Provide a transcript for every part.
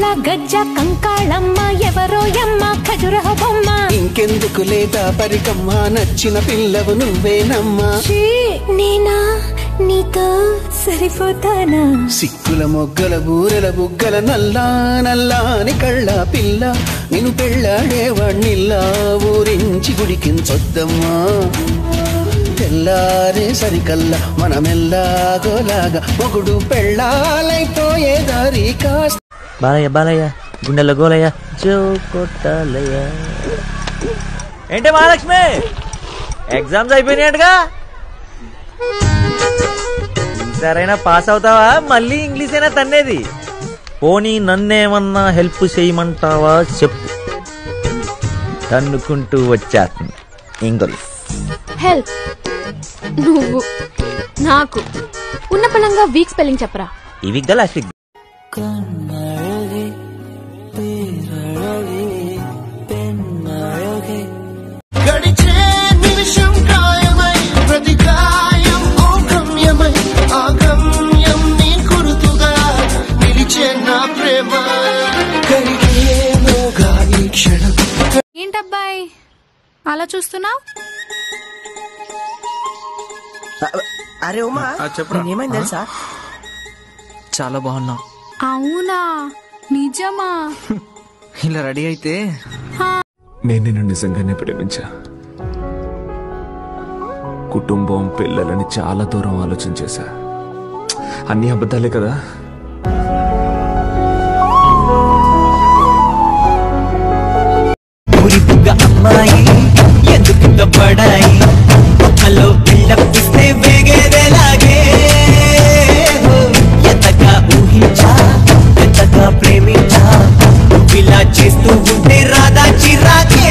గజ్జ కంకాళమ్మ ఎవరో యమ్మ ఖజురహ బొమ్మ ఇంకెందుకు లేదా పరికమ్మ నచ్చిన పిల్లవు నువ్వేనమ్మా ఛీ, నేనా నీతో సరిపోతానా సిక్కుల మొగ్గల బూరెల బుగ్గల నల్లా నల్లాని కళ్ళ పిల్ల నిన్ను పెళ్ళాడేవాణ్ణిల్లా ఊరించి గుడికించొద్దమ్మా తెల్లారే సరికల్లా మనమెల్లాగోలాగా మొగుడు పెళ్ళాలైపోయే దారి కాస్త బాలయ్య బాలయ్య గుండెల గోలయ్య జో కొట్టాలయ్య ఏంటి మహాలక్ష్మి ఎగ్జామ్స్ అయిపోయినాయటగా సరైనా పాస్ అవుతావా మళ్ళీ ఇంగ్లీష్ అయినా తన్నేది పోనీ నన్నేమన్నా హెల్ప్ చేయమంటావా చెప్పు తన్నుకుంటూ వచ్చేస్తుంది ఇంగ్లీష్ హెల్ప్ నువ్వు నాకు ఉన్న పలంగా వీక్ స్పెల్లింగ్ చెప్పరా ఇవి లాస్ట్ వీక్ గడిచే నిమిషం గాయమై ప్రతి గాయం ఓ గమ్యమై ఆ గమ్యం నీ గురుతుగా నిలిచే నా ప్రేమ కరిగేలోగా ఈ క్షణం ఏంటబ్బాయి అలా చూస్తున్నావు అరే ఉమా ఏమైంది తెలుసా చాలా బాగున్నావు అవునా నిజమా ఇలా రెడీ అయితే నేను నిన్ను నిజంగానే ప్రేమించా కుటుంబం పిల్లలని చాలా దూరం ఆలోచన చేశా అన్ని అబద్ధాలే కదా ఊరి బుగ్గ అమ్మాయి ఎందుకింత పడాయి ఒక్కలో బిల్డప్ ఇస్తే వేగేదేలాగే హో, ఎంతగా ఊహించా ఎంతగా ప్రేమించా ఇలా చేస్తూ ఉంటే రాదా చిరాకే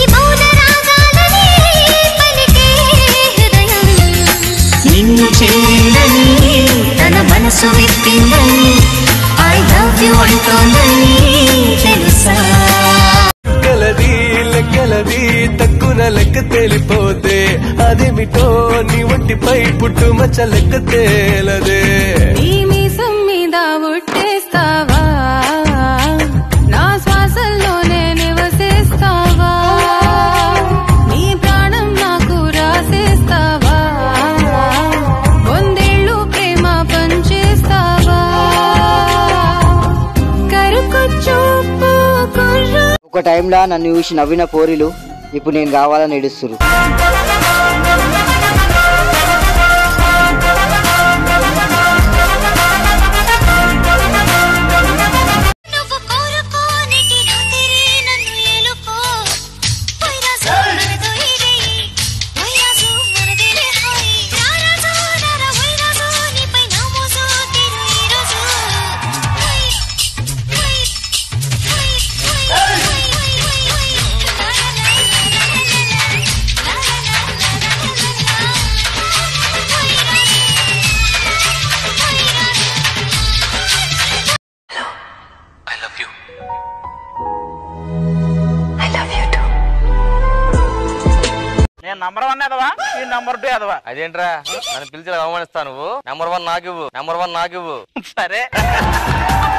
నిన్ను చెల్లిందని తన మనసు విప్పిందని ఐ లవ్ యు అంటోందని తెలుసా లెక్కలది లెక్కలది తక్కువ లెక్క తేలిపోతే అదేమిటో నీ ఒంటిపై పుట్టు మచ్చ లెక్క తేలదే ఈ మీసం మీద ఒట్టేస్తావా నా శ్వాసల్లోనే నివసిస్తావా నీ ప్రాణం నాకు రాసేస్తావా వందేళ్ళు ప్రేమ పంచేస్తావా కరుకు చూపు కుర్ర ఒక టైంలో నన్ను చూసి నవ్విన పోరిలు ఇప్పుడు నేను కావాలని ఏడుస్తురు నువ్వు కోరుకోనికి రాత్రి నన్ను ఎలుకో వైరాసు మనదు ఇదే వైరాసు మనదిలే హాయ్ రారాజు నర వైరాసు నీపై నా మోజు తీరు ఈరోజు వై వై వై వై నేను నంబర్ వన్ ఎదవా ఈ నంబర్ టూ ఎదవా అదేంట్రా నన్ను పిలిచి అవమానిస్తా నువ్వు నెంబర్ వన్ నాకు ఇవ్వు నెంబర్ వన్ నాకు ఇవ్వు సరే